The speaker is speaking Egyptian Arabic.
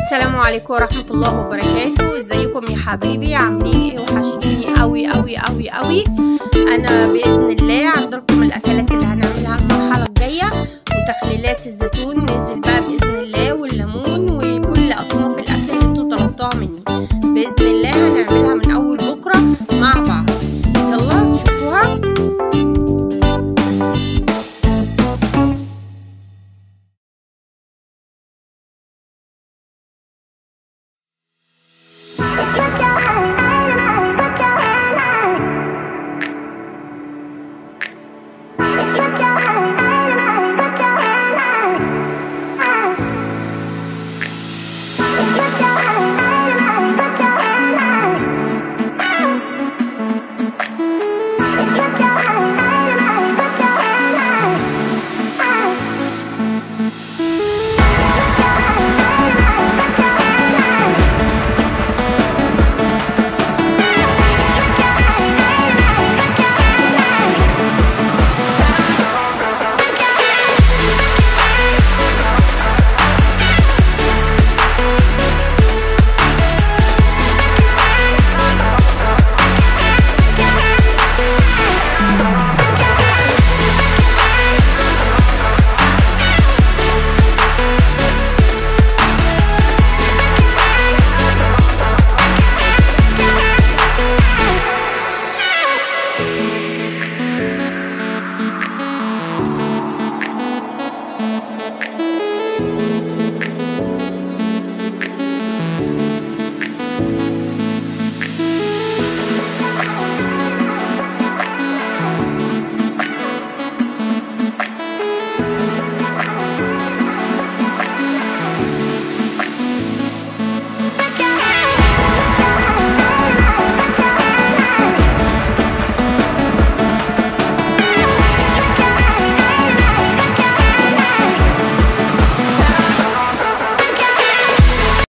السلام عليكم ورحمة الله وبركاته ازيكم يا حبايبي عاملين ايه وحشتوني قوي قوي قوي قوي انا باذن الله عرض لكم الاكلات اللي هنعملها المرحلة الجاية وتخليلات الزيتون نزل بقى باذن الله والليمون